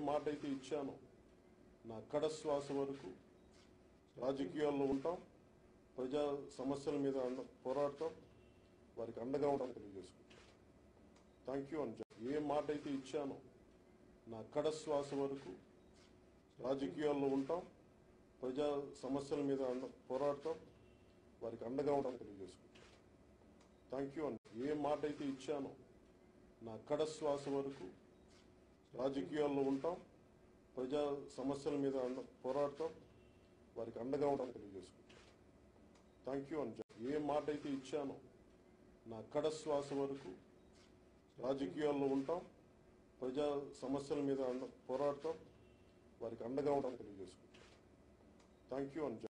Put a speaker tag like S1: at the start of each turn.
S1: మాట అయితే ఇచ్చానో నా కడ శ్వాస వరకు రాజకీయాల్లో ఉంటాం ప్రజా సమస్యల మీద అండ- పోరాడతాం వారికి అండగా ఉంటాం తెలియజేసుకుంటాం థ్యాంక్ యూ అని చెప్పి ఏ మాట అయితే ఇచ్చానో నా కడ శ్వాస వరకు రాజకీయాల్లో ఉంటాం ప్రజా సమస్యల మీద అండ- పోరాడతాం వారికి అండగా ఉంటాం తెలియజేసుకుంటాం థ్యాంక్ యూ అని ఏ మాట అయితే ఇచ్చానో నా కడ శ్వాస వరకు రాజకీయాల్లో ఉంటాం ప్రజా సమస్యల మీద అండ- పోరాడతాం వారికి అండగా ఉంటాం తెలియజేసుకుంటాం థ్యాంక్ యూ అని చెప్పి ఏ మాట అయితే ఇచ్చానో నా కడ శ్వాస వరకు రాజకీయాల్లో ఉంటాం ప్రజా సమస్యల మీద అండ- పోరాడతాం వారికి అండగా ఉంటాం తెలియజేసుకుంటాం థ్యాంక్ యూ అని చెప్పి